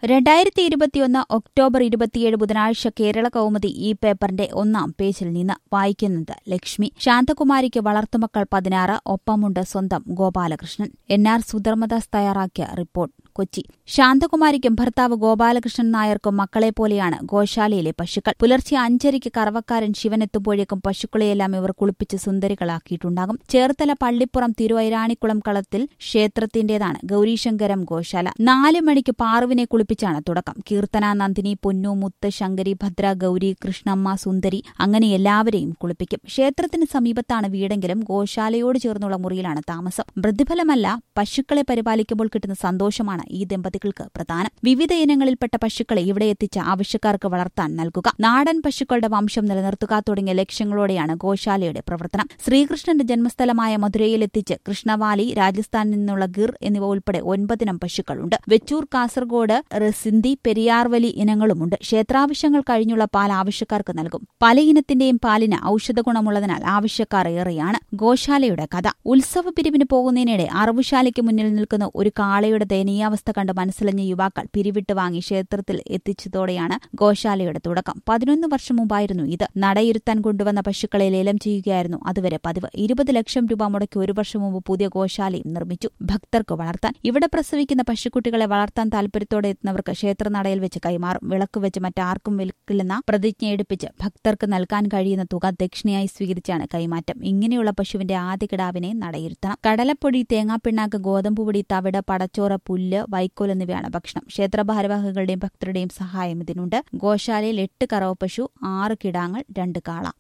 രണ്ടായിരത്തി ഇരുപത്തിയൊന്ന് ഒക്ടോബർ ഇരുപത്തിയേഴ് ബുധനാഴ്ച കേരള കൗമുദി ഈ പേപ്പറിന്റെ ഒന്നാം പേജിൽ നിന്ന് വായിക്കുന്നത് ലക്ഷ്മി ശാന്തകുമാരിക്ക് വളർത്തുമക്കൾ പതിനാറ് ഒപ്പമുണ്ട് സ്വന്തം ഗോപാലകൃഷ്ണൻ എൻ ആർ സുധർമ്മദാസ് തയ്യാറാക്കിയ റിപ്പോർട്ട് കൊച്ചി ശാന്തകുമാരിക്കും ഭർത്താവ് ഗോപാലകൃഷ്ണൻ നായർക്കും മക്കളെ പോലെയാണ് ഗോശാലയിലെ പശുക്കൾ പുലർച്ചെ അഞ്ചരയ്ക്ക് കറവക്കാരൻ ശിവനെത്തുമ്പോഴേക്കും പശുക്കളെയെല്ലാം ഇവർ കുളിപ്പിച്ച് സുന്ദരികളാക്കിയിട്ടുണ്ടാകും ചേർത്തല പള്ളിപ്പുറം തിരുവൈരാണിക്കുളം കളത്തിൽ ക്ഷേത്രത്തിന്റേതാണ് ഗൌരീശങ്കരം ഗോശാല നാല് മണിക്ക് പാറുവിനെ കുളിപ്പിച്ചാണ് തുടക്കം കീർത്തന നന്ദിനി പൊന്നു മുത്ത് ശങ്കരി ഭദ്ര ഗൌരി കൃഷ്ണമ്മ സുന്ദരി അങ്ങനെ എല്ലാവരെയും കുളിപ്പിക്കും ക്ഷേത്രത്തിന് സമീപത്താണ് വീടെങ്കിലും ഗോശാലയോട് ചേർന്നുള്ള മുറിയിലാണ് താമസം പ്രതിഫലമല്ല പശുക്കളെ പരിപാലിക്കുമ്പോൾ കിട്ടുന്ന സന്തോഷമാണ് ഈ ദമ്പതികൾക്ക് പ്രധാനം വിവിധ ഇനങ്ങളിൽപ്പെട്ട പശുക്കളെ ഇവിടെ എത്തിച്ച് ആവശ്യക്കാർക്ക് വളർത്താൻ നൽകുക നാടൻ പശുക്കളുടെ വംശം നിലനിർത്തുക തുടങ്ങിയ ലക്ഷ്യങ്ങളോടെയാണ് ഗോശാലയുടെ പ്രവർത്തനം ശ്രീകൃഷ്ണന്റെ ജന്മസ്ഥലമായ മധുരയിലെത്തിച്ച് കൃഷ്ണവാലി രാജസ്ഥാനിൽ നിന്നുള്ള ഗിർ എന്നിവ ഉൾപ്പെടെ ഒൻപതിനം പശുക്കളുണ്ട് വെച്ചൂർ കാസർഗോഡ് സിന്ധി പെരിയാർവലി ഇനങ്ങളുമുണ്ട് ക്ഷേത്രാവശ്യങ്ങൾ കഴിഞ്ഞുള്ള പാൽ ആവശ്യക്കാർക്ക് നൽകും പല ഇനത്തിന്റെയും പാലിന് ഔഷധ ഗുണമുള്ളതിനാൽ ആവശ്യക്കാർ ഏറെയാണ് ഗോശാലയുടെ കഥ ഉത്സവ പിരിവിന് പോകുന്നതിനിടെ അറവുശാലയ്ക്ക് മുന്നിൽ നിൽക്കുന്ന ഒരു കാളയുടെ ദയനീയാവസ്ഥ കണ്ട് മനസ്സിലഞ്ഞ യുവാക്കൾ പിരിവിട്ട് വാങ്ങി ക്ഷേത്രത്തിൽ എത്തിച്ചതോടെയാണ് ഗോശാലയുടെ തുടക്കം പതിനൊന്ന് വർഷം മുമ്പായിരുന്നു ഇത് നടയിരുത്താൻ കൊണ്ടുവന്ന പശുക്കളെ ലേലം ചെയ്യുകയായിരുന്നു അതുവരെ പതിവ് ഇരുപത് ലക്ഷം രൂപ മുടക്കി ഒരു വർഷം മുമ്പ് പുതിയ ഗോശാലയും നിർമ്മിച്ചു ഭക്തർക്ക് വളർത്താൻ ഇവിടെ പ്രസവിക്കുന്ന പശുക്കുട്ടികളെ വളർത്താൻ താൽപര്യത്തോടെ എത്തുന്നവർക്ക് ക്ഷേത്രനടയിൽ വെച്ച് കൈമാറും വിളക്ക് വെച്ച് മറ്റാർക്കും വിൽക്കില്ലെന്ന പ്രതിജ്ഞ എടുപ്പിച്ച് ഭക്തർക്ക് നൽകാൻ കഴിയുന്ന തുക ദക്ഷിണയായി സ്വീകരിച്ചാണ് കൈമാറ്റം ഇങ്ങനെയുള്ള പശുവിന്റെ ആദ്യ കിടാവിനെ നടയിരുത്തണം കടലപ്പൊടി തേങ്ങാപ്പിണ്ണാക്ക് ഗോതമ്പുപൊടി തവിട് പടച്ചോറ് പുല്ല് വൈക്കോൽ എന്നിവയാണ് ഭക്ഷണം ക്ഷേത്ര ഭാരവാഹികളുടെയും ഭക്തരുടെയും സഹായം ഇതിനുണ്ട് ഗോശാലയിൽ എട്ട് കറവ പശു ആറ് കിടാങ്ങൾ രണ്ട് കാള